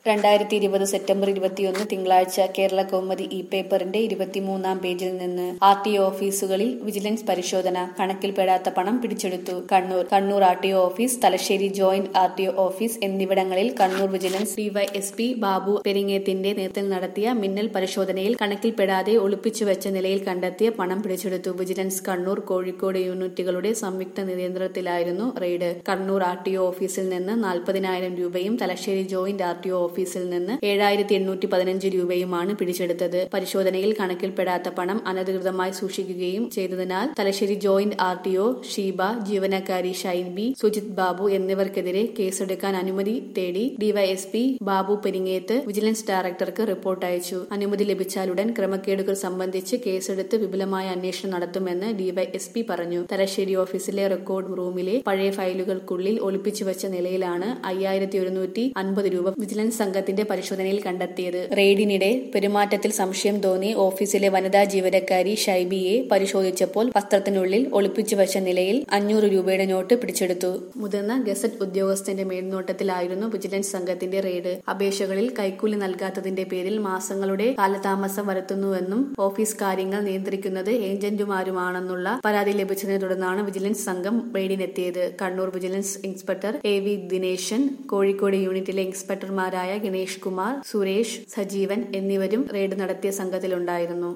രണ്ടായിരത്തി ഇരുപത് സെപ്റ്റംബർ ഇരുപത്തിയൊന്ന് തിങ്കളാഴ്ച കേരള കൗമുദി ഇ പേപ്പറിന്റെ ഇരുപത്തിമൂന്നാം പേജിൽ നിന്ന് ആർ ടി ഒ ഓഫീസുകളിൽ വിജിലൻസ് പരിശോധന കണക്കിൽപ്പെടാത്ത പണം പിടിച്ചെടുത്തു Kannur Kannur R T O office Thalassery joint R T O office എന്നിവിടങ്ങളിൽ കണ്ണൂർ വിജിലൻസ് ഡിവൈഎസ്പി ബാബു പെരിങ്ങേത്തിന്റെ നേതൃത്വത്തിൽ നടത്തിയ മിന്നൽ പരിശോധനയിൽ കണക്കിൽപ്പെടാതെ ഒളിപ്പിച്ചുവെച്ച നിലയിൽ കണ്ടെത്തിയ പണം പിടിച്ചെടുത്തു വിജിലൻസ് കണ്ണൂർ കോഴിക്കോട് യൂണിറ്റുകളുടെ സംയുക്ത നിയന്ത്രണത്തിലായിരുന്നു raid Kannur R T O ഓഫീസിൽ നിന്ന് നാൽപ്പതിനായിരം രൂപയും Thalassery joint R T O ഓഫീസിൽ നിന്ന് ഏഴായിരത്തി എണ്ണൂറ്റി പതിനഞ്ച് രൂപയുമാണ് പിടിച്ചെടുത്തത് പരിശോധനയിൽ കണക്കിൽപ്പെടാത്ത പണം അനധികൃതമായി സൂക്ഷിക്കുകയും ചെയ്തതിനാൽ Thalassery joint R T O Sheeba ജീവനക്കാരി ഷൈൻ ബി സുജിത് ബാബു എന്നിവർക്കെതിരെ കേസെടുക്കാൻ അനുമതി തേടി ഡിവൈഎസ്പി ബാബു പെരിങ്ങേത്ത് വിജിലൻസ് ഡയറക്ടർക്ക് റിപ്പോർട്ട് അയച്ചു അനുമതി ലഭിച്ചാലുടൻ ക്രമക്കേടുകൾ സംബന്ധിച്ച് കേസെടുത്ത് വിപുലമായ അന്വേഷണം നടത്തുമെന്ന് ഡിവൈഎസ്പി പറഞ്ഞു തലശ്ശേരി ഓഫീസിലെ റെക്കോർഡ് റൂമിലെ പഴയ ഫയലുകൾക്കുള്ളിൽ ഒളിപ്പിച്ചു വെച്ച നിലയിലാണ് അയ്യായിരത്തി ഒരുന്നൂറ്റി അൻപത് രൂപ വിജിലൻസ് സംഘത്തിന്റെ പരിശോധനയിൽ കണ്ടെത്തിയത് റെയ്ഡിനിടെ പെരുമാറ്റത്തിൽ സംശയം തോന്നി ഓഫീസിലെ വനിതാ ജീവനക്കാരി ഷൈബിയെ പരിശോധിച്ചപ്പോൾ വസ്ത്രത്തിനുള്ളിൽ ഒളിപ്പിച്ചു വെച്ച നിലയിൽ അഞ്ഞൂറ് രൂപയുടെ നോട്ട് പിടിച്ചെടുത്തു മുതിർന്ന ഗസറ്റ് ഉദ്യോഗസ്ഥന്റെ മേൽനോട്ടത്തിലായിരുന്നു വിജിലൻസ് സംഘത്തിന്റെ റെയ്ഡ് അപേക്ഷകളിൽ കൈക്കൂലി നൽകാത്തതിന്റെ പേരിൽ മാസങ്ങളുടെ കാലതാമസം വരുത്തുന്നുവെന്നും ഓഫീസ് കാര്യങ്ങൾ നിയന്ത്രിക്കുന്നത് ഏജന്റുമാരുമാണെന്നുള്ള പരാതി ലഭിച്ചതിനെ തുടർന്നാണ് വിജിലൻസ് സംഘം റെയ്ഡിനെത്തിയത് Kannur vigilance inspector A V Dineshan Kozhikode യൂണിറ്റിലെ ഇൻസ്പെക്ടർമാരായ ഗണേഷ് കുമാർ സുരേഷ് സജീവൻ എന്നിവരും റെയ്ഡ് നടത്തിയ സംഘത്തിലുണ്ടായിരുന്നു